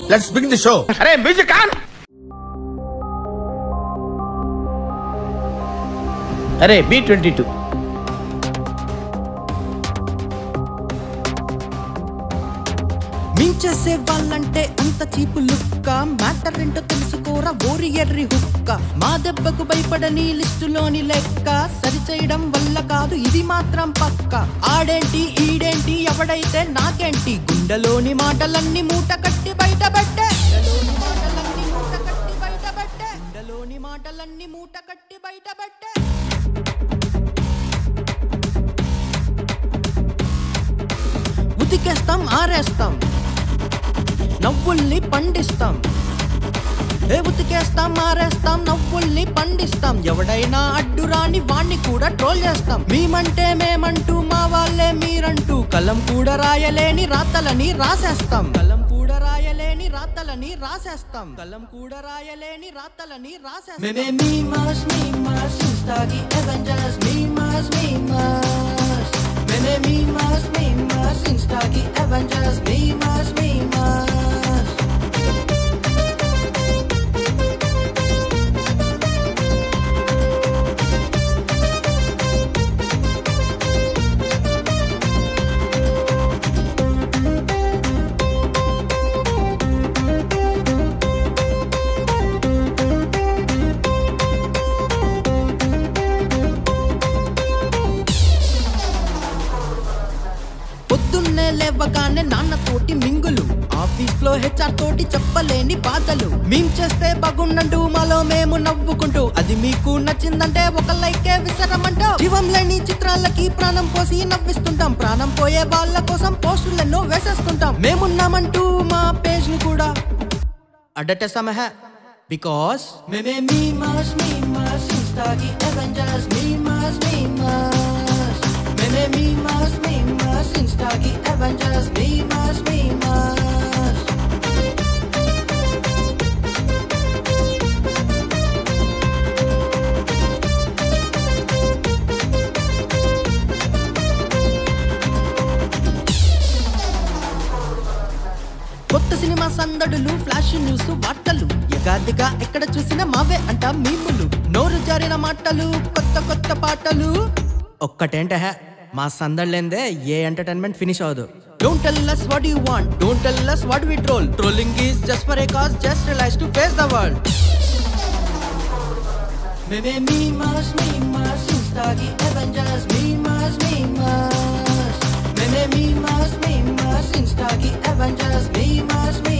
let's begin the show అరే music on అరే B twenty two మించేసే వాళ్ళంటే అంత చీపు లుక్క మ్యాటర్ ఏంటో తెలుసుకోరా ఓరి ఎర్రి హుక్క మా దెబ్బకు భయపడని లిస్టులోని లెక్క సరిచేయడం వల్ల కాదు ఇది మాత్రం పక్క ఆడేంటి ఈడేంటి ఎవడైతే నాకేంటి గుండెలోని మాటలన్నీ మూట కట్టి బయటపెట్టే గుండెలోని మాటలన్నీ మూట కట్టి బయటపెట్టే గుండెలోని మాటలన్నీ మూట కట్టి బయటపెట్టే ఉతికేస్తాం ఆరేస్తాం నవ్వుల్ని పండిస్తాం ఏ ఉతికేస్తాం మారేస్తాం నవ్వుల్ని పండిస్తాం ఎవడైనా అడ్డురాని వాణ్ణి కూడా ట్రోల్ చేస్తాం మేమంటే మేమంటూ మా వాళ్ళే మీరంటూ కలం కూడా రాయలేని రాతలని రాసేస్తాం కలం కూడా రాయలేని రాతలని రాసేస్తాం కలం కూడా రాయలేని రాతలని రాసేస్తాం మేమే మీమాస్ మీమాస్ ఇన్స్టాకి అవెంజర్స్ మీమాస్ మీమాస్ మేమే మీమాస్ మీమాస్ ఇన్స్టాకి అవెంజర్స్ మీమాస్ మీమాస్ పొద్దున్నే లేవగానే నాన్నతోటి మింగులు ఆఫీస్ లో హెచ్ఆర్ తోటి చెప్పలేని బాధలు మేం చేస్తే బాగుండంటూ మాలో మేము నవ్వుకుంటూ అది మీకు నచ్చిందంటే ఒక లైకే విసరమంటూ జీవం లేని చిత్రాలకి ప్రాణం పోసి నవ్విస్తుంటాం ప్రాణం పోయే వాళ్ళ కోసం పోస్టులెన్నో వేసేస్తుంటాం మేమున్నామంటూ మా పేజ్ ని కూడా అడ్డటేస్తామే హే బికాస్ మేమే మీమాస్ మీమాస్ ఇన్స్టాకి అవెంజర్స్ మీమాస్ మీమాస్ మేమే మీమాస్ మీమాస్ ఇన్స్టాకి అవెంజర్స్ మీమాస్ మీమాస్ కొత్త సినిమా సందడులు ఫ్లాష్ న్యూస్ వార్తలు ఎగాదిగా ఎక్కడ చూసినా మావే అంట మీములు నోరు జారిన మాటలు కొత్త కొత్త పాటలు ఒక్కటేంట హే మా సందడ్లేందే ఏ ఎంటర్టైన్మెంట్ ఫినిష్ అవ్వదు don't tell us what you want don't tell us what we troll trolling is just for a cause just realize to face the world మేమే మీమాస్ మీమాస్ ఇన్స్టాకి అవెంజర్స్ మీమాస్ మీమాస్ మేమే మీమాస్ మీమాస్ ఇన్స్టాకి అవెంజర్స్ మీమాస్ మీమాస్